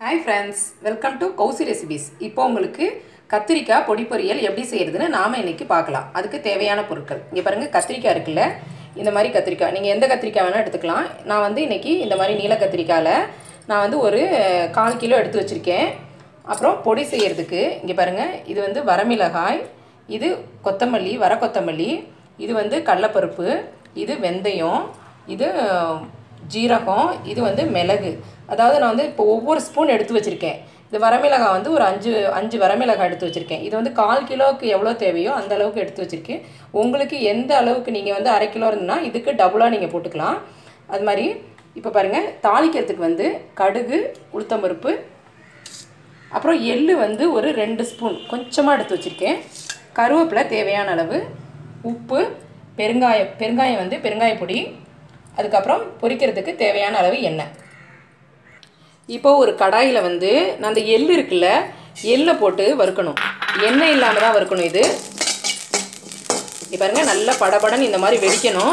hi friends welcome to Kousi recipes இப்போ உங்களுக்கு கத்திரிக்காய் பொடி பொரியல் எப்படி செய்கிறதுன்னு நாம் இன்றைக்கி பார்க்கலாம் அதுக்கு தேவையான பொருட்கள் இங்கே பாருங்கள் கத்திரிக்காய் இருக்குல்ல இந்த மாதிரி கத்திரிக்காய் நீங்கள் எந்த கத்திரிக்காய் வேணால் எடுத்துக்கலாம் நான் வந்து இன்றைக்கி இந்த மாதிரி நீல கத்திரிக்காயில் நான் வந்து ஒரு அஹ், கால் கிலோ எடுத்து வச்சுருக்கேன் அப்புறம் பொடி செய்கிறதுக்கு இங்கே பாருங்கள் இது வந்து வரமிளகாய் இது கொத்தமல்லி வர கொத்தமல்லி இது வந்து கடலப்பருப்பு இது வெந்தயம் இது அஹ், ஜீரகம் இது வந்து மிளகு அதாவது நான் வந்து இப்போ ஒவ்வொரு ஸ்பூன் எடுத்து வச்சுருக்கேன் இந்த வரமிளகாய் வந்து ஒரு அஞ்சு அஞ்சு வரமிளகாய் எடுத்து வச்சுருக்கேன் இது வந்து கால் கிலோவுக்கு எவ்வளோ தேவையோ அந்த அளவுக்கு எடுத்து வச்சுருக்கேன் உங்களுக்கு எந்த அளவுக்கு நீங்கள் வந்து அரை கிலோ இருந்ததுன்னா இதுக்கு டபுளாக நீங்கள் போட்டுக்கலாம் அது மாதிரி இப்போ பாருங்கள் தாளிக்கிறதுக்கு வந்து கடுகு உளுத்தம்பருப்பு அப்புறம் எள்ளு வந்து ஒரு ரெண்டு ஸ்பூன் கொஞ்சமாக எடுத்து வச்சுருக்கேன் கருவேப்பிலை தேவையான அளவு உப்பு பெருங்காயம் பெருங்காயம் வந்து பெருங்காய பொடி அதுக்கப்புறம் பொரிக்கிறதுக்கு தேவையான அளவு எண்ணெய் இப்போ ஒரு கடாயில் வந்து நான் அந்த எள்ளு இருக்குல்ல எள்ளை போட்டு வறுக்கணும் எண்ணெய் இல்லாமல் தான் வறுக்கணும் இது இப்போ பாருங்க நல்லா படபடன்னு இந்த மாதிரி வெடிக்கணும்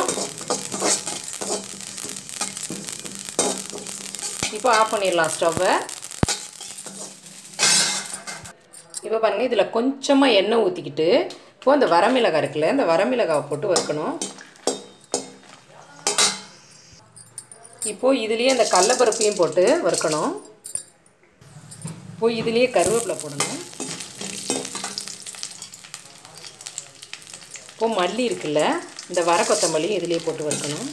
இப்போ ஆஃப் பண்ணிடலாம் ஸ்டவ்வை இப்போ பாருங்கள் இதில் கொஞ்சமாக எண்ணெய் ஊற்றிக்கிட்டு இப்போ இந்த வரமிளகாய் இருக்குல்ல இந்த வரமிளகாவை போட்டு வறுக்கணும் இப்போது இதுலேயே இந்த கடலப்பருப்பையும் போட்டு வறுக்கணும் இப்போது இதுலேயே கருவேப்பிலை போடணும் இப்போது மல்லி இருக்குல்ல இந்த வர கொத்தமல்லி இதுலேயே போட்டு வறுக்கணும்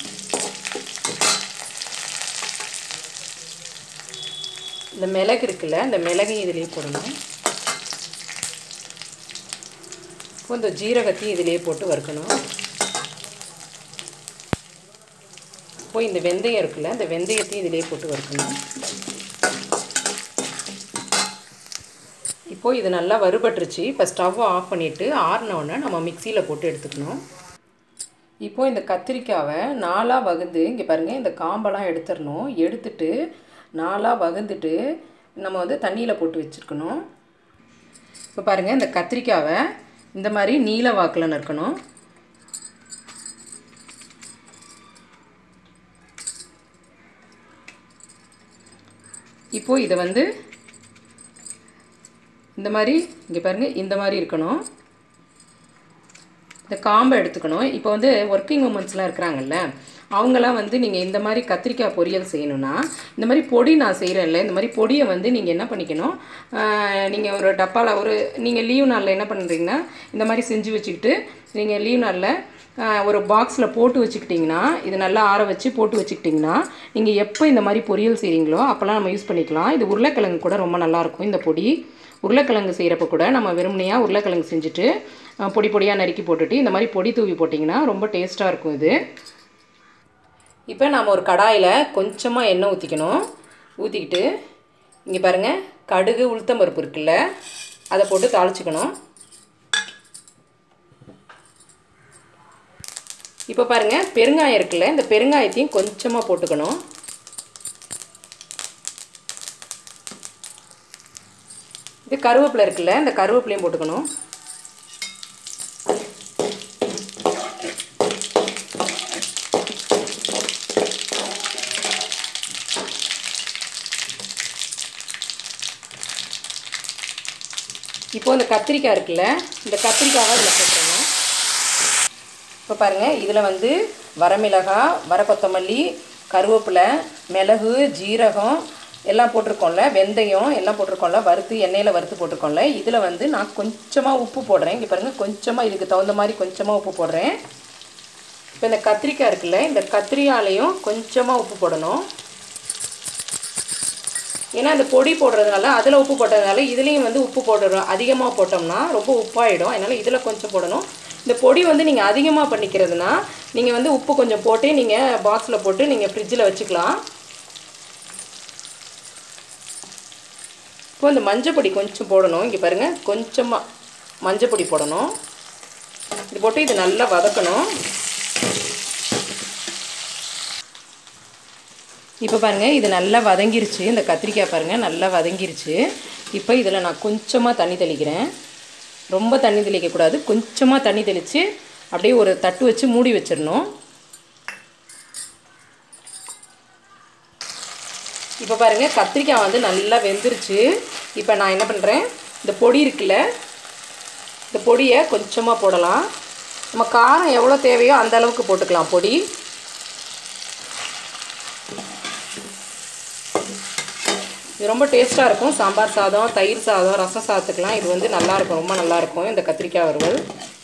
இந்த மிளகு இருக்குல்ல இந்த மிளகையும் இதுலேயே போடணும் இப்போ இந்த ஜீரகத்தையும் இதிலேயே போட்டு வறுக்கணும் இப்போ இந்த வெந்தயம் இருக்குல்ல இந்த வெந்தயத்தையும் இதிலேயே போட்டு வறுக்கணும் இப்போ இது நல்லா வறுபட்டுருச்சு இப்போ ஸ்டவ் ஆஃப் பண்ணிவிட்டு ஆறினோடனே நம்ம மிக்சியில் போட்டு எடுத்துக்கணும் இப்போ இந்த கத்திரிக்காவை நாலாக வகுந்து இங்கே பாருங்கள் இந்த காம்பெல்லாம் எடுத்துடணும் எடுத்துட்டு நாலாக வகுந்துட்டு நம்ம வந்து தண்ணியில் போட்டு வச்சுருக்கணும் இப்போ பாருங்கள் இந்த கத்திரிக்காவை இந்த மாதிரி நீல வாக்கில் நறுக்கணும் இப்போது இதை வந்து இந்த மாதிரி இங்கே பாருங்கள் இந்த மாதிரி இருக்கணும் இந்த காம்பை எடுத்துக்கணும் இப்போ வந்து ஒர்க்கிங் உமன்ஸ்லாம் இருக்கிறாங்கல்ல அவங்களாம் வந்து நீங்கள் இந்த மாதிரி கத்திரிக்காய் பொரியல் செய்யணும்னா இந்த மாதிரி பொடி நான் செய்கிறேன்ல இந்த மாதிரி பொடியை வந்து நீங்கள் என்ன பண்ணிக்கணும் நீங்கள் ஒரு டப்பாவில் ஒரு நீங்கள் லீவ் நாளில் என்ன பண்ணுறீங்கன்னா இந்த மாதிரி செஞ்சு வச்சுக்கிட்டு நீங்கள் லீவ் நாளில் ஆஹ், ஒரு பாக்ஸில் போட்டு வச்சுக்கிட்டிங்கன்னா இது நல்லா ஆற வச்சு போட்டு வச்சுக்கிட்டிங்கன்னா நீங்கள் எப்போ இந்த மாதிரி பொரியல் செய்கிறீங்களோ அப்போல்லாம் நம்ம யூஸ் பண்ணிக்கலாம் இது உருளைக்கிழங்கு கூட ரொம்ப நல்லாயிருக்கும் இந்த பொடி உருளைக்கிழங்கு செய்கிறப்ப கூட நம்ம வெறுமனையாக உருளைக்கிழங்கு செஞ்சுட்டு ஆஹ், பொடி பொடியாக நறுக்கி போட்டுட்டு இந்த மாதிரி பொடி தூவி போட்டிங்கன்னா ரொம்ப டேஸ்ட்டாக இருக்கும் இது இப்போ நாம் ஒரு கடாயில் கொஞ்சமாக எண்ணெய் ஊற்றிக்கணும் ஊற்றிக்கிட்டு இங்கே பாருங்கள் கடுகு உளுத்தம்பருப்பு இருக்குல்ல அதை போட்டு தாளிச்சுக்கணும் இப்போ பாருங்கள் பெருங்காயம் இருக்குல்ல இந்த பெருங்காயத்தையும் கொஞ்சமாக போட்டுக்கணும் இது கருவேப்பிலை இருக்குல்ல இந்த கருவேப்பிலையும் போட்டுக்கணும் இப்போ இந்த கத்திரிக்காய் இருக்குல்ல இந்த கத்திரிக்காவை இதில் போட்டுருங்க இப்போ பாருங்கள் இதில் வந்து வரமிளகாய் வர கொத்தமல்லி கருவேப்பிலை மிளகு ஜீரகம் எல்லாம் போட்டிருக்கோம்ல வெந்தயம் எல்லாம் போட்டிருக்கோம்ல வறுத்து எண்ணெயில் வறுத்து போட்டிருக்கோம்ல இதில் வந்து நான் கொஞ்சமாக உப்பு போடுறேன் இங்கே பாருங்கள் கொஞ்சமாக இதுக்கு தகுந்த மாதிரி கொஞ்சமாக உப்பு போடுறேன் இப்போ இந்த கத்திரிக்காய் இருக்குல்ல இந்த கத்திரிக்காயிலையும் கொஞ்சமாக உப்பு போடணும் ஏன்னா இந்த பொடி போடுறதுனால அதில் உப்பு போட்டதுனால இதுலேயும் வந்து உப்பு போடுறோம் அதிகமாக போட்டோம்னா ரொம்ப உப்பாயிடும் அதனால் இதில் கொஞ்சம் போடணும் இந்த பொடி வந்து நீங்கள் அதிகமாக பண்ணிக்கிறதுனா நீங்கள் வந்து உப்பு கொஞ்சம் போட்டு நீங்கள் பாக்ஸில் போட்டு நீங்கள் ஃப்ரிட்ஜில் வச்சுக்கலாம் இப்போ இந்த மஞ்சள் பொடி கொஞ்சம் போடணும் இங்கே பாருங்கள் கொஞ்சமாக மஞ்சள் பொடி போடணும் இது போட்டு இது நல்லா வதக்கணும் இப்போ பாருங்கள் இது நல்லா வதங்கிருச்சு இந்த கத்திரிக்காய் பாருங்கள் நல்லா வதங்கிருச்சு இப்போ இதில் நான் கொஞ்சமாக தண்ணி தெளிக்கிறேன் ரொம்ப தண்ணி தெளிக்கக்கூடாது கொஞ்சமாக தண்ணி தெளித்து அப்படியே ஒரு தட்டு வச்சு மூடி வச்சிடணும் இப்போ பாருங்கள் கத்திரிக்காய் வந்து நல்லா வெந்துருச்சு இப்போ நான் என்ன பண்ணுறேன் இந்த பொடி இருக்குல்ல இந்த பொடியை கொஞ்சமாக போடலாம் நம்ம காரம் எவ்வளோ தேவையோ அந்த அளவுக்கு போட்டுக்கலாம் பொடி இது ரொம்ப டேஸ்ட்டாக இருக்கும் சாம்பார் சாதம் தயிர் சாதம் ரசம் சாதத்துக்கெலாம் இது வந்து நல்லாயிருக்கும் ரொம்ப நல்லாயிருக்கும் இந்த கத்திரிக்காய் வறுவல்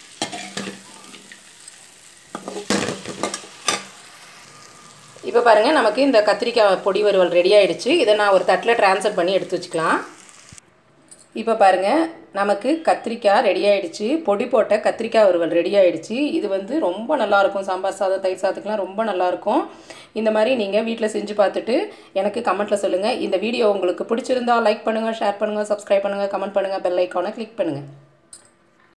இப்போ பாருங்கள் நமக்கு இந்த கத்திரிக்காய் பொடி வறுவல் ரெடி ஆகிடுச்சு இதை நான் ஒரு தட்டில் ட்ரான்ஸ்ஃபர் பண்ணி எடுத்து வச்சுக்கலாம் இப்போ பாருங்கள் நமக்கு கத்திரிக்காய் ரெடி ஆகிடுச்சு பொடி போட்ட கத்திரிக்காய் வறுவல் ரெடி ஆகிடுச்சு இது வந்து ரொம்ப நல்லாயிருக்கும் சாம்பார் சாதம் தயிர் சாதத்துக்குலாம் ரொம்ப நல்லாயிருக்கும் இந்த மாதிரி நீங்கள் வீட்டில் செஞ்சு பார்த்துட்டு எனக்கு கமெண்ட்டில் சொல்லுங்கள் இந்த வீடியோ உங்களுக்கு பிடிச்சிருந்தா லைக் பண்ணுங்கள் ஷேர் பண்ணுங்கள் சப்ஸ்கிரைப் பண்ணுங்கள் கமெண்ட் பண்ணுங்கள் பெல் ஐக்கானை கிளிக் பண்ணுங்கள்